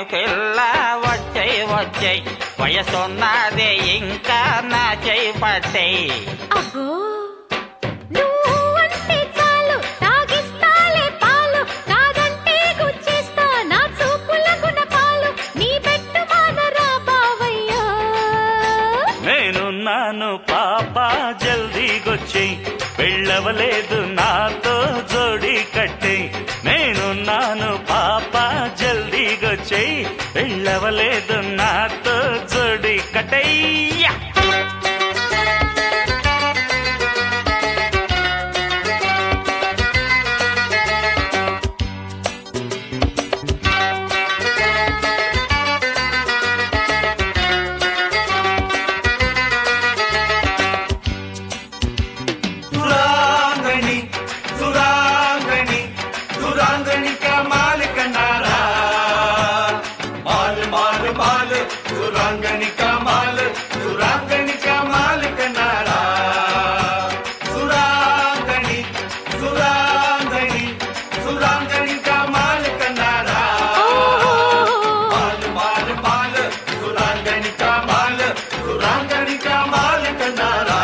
పిల్ల వచ్చై వచ్చై వయసున్నదే ఇంకా నా చేయి పట్టై అబ్బో నువ్వు అంటే చాలు తాగిస్తాలే పాలు కాదంటే గుచ్చేస్తా నా చూపుల గుణపాలు నీ పెట్టు మానరా బావయ్యా నేనున్నాను పాప జల్దీగొచ్చి వెళ్ళవలేదు నాతో జోడి కట్టి నేనున్నాను పాప జల్దీగొచ్చి వెళ్ళవలేదు నాతో జోడి కట్టయ్యా సురాంగణి సురాంగణి సురాంగణి కమాల్ కన్నారా మాల్ మాల్ మాల్ సురాంగణి కమాల్ సురాంగణి కమాల్ కన్నారా సురాంగణి సురాంగణి సురాంగణి కమాల్ కన్నారా మాల్ మాల్ మాల్ సురాంగణి కమాల్ సురాంగణి కమాల్ కన్నారా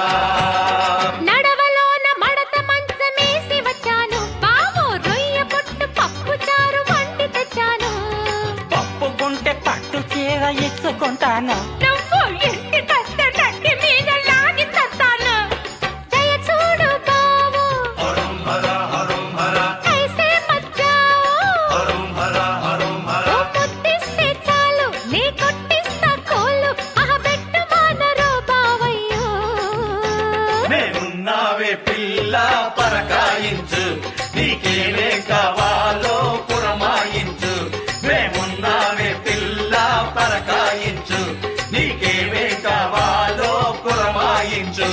నడవలోన మడత మంచమేసి వచ్చాను బావో రొయ్య పొట్టు పప్పు చారు వండి తెచ్చాను పప్పుకుంటే పట్టు చీర ఇచ్చుకుంటాను నువ్వు ఇంటి కస్తే నట్టి మీద లాగి తత్తాను దయ చూడు బావో హరం హర హరం హర ఐసే మచ్చావో హరం హర హరం హర ఓ ముద్దిస్తే చాలు నీ కొట్టిస్తా కోలు అహ పెట్టు మానరో బావయ్యో నేనున్నావే పిల్ల పరకాయించు నీకేమే కావాలో పురమాయించు మేమున్నావే పిల్ల పరకాయించు నీకేమే కావాలో పురమాయించు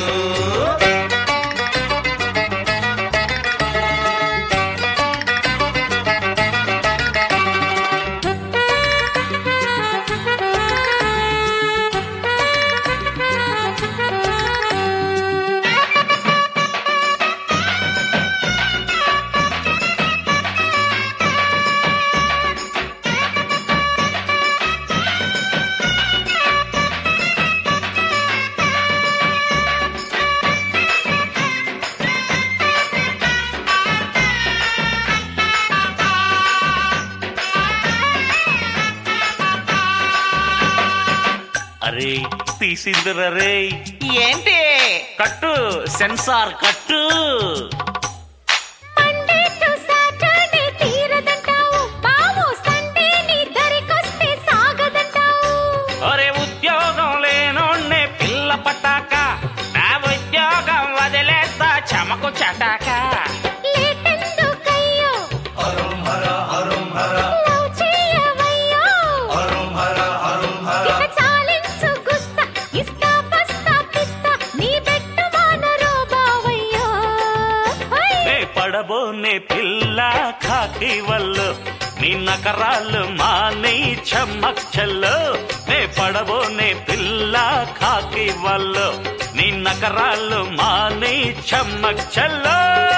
అరే తీసిందిరా రే ఏంటి కట్టు సెన్సార్ కట్టు మండే టు సాటర్డే తీరదంటావు బావో సండే నీ దరికొస్తే సాగదంటావు ఒరే ఉద్యోగం లేనోడ్నే పిల్ల పట్టాక నా ఉద్యోగం వదిలేస్తా చమకు చటాక లేటెందుకయ్యో హరం హర హరం హర లవ్ చేయవయ్యో హరం హర హరం హర ఇక చాలించు గుస్స ఇస్తా పస్తా పిస్తా నీ పెట్టు మానరో బావయ్యో హై! నే పడబోనే పిల్ల కాకి వల్లు నీ నకరాలు మాని చెమ్మచ్చల్లు నే పడబోనే పిల్ల కాకి వల్లు నీ నకరాలు మాని చెమ్మచ్చల్లు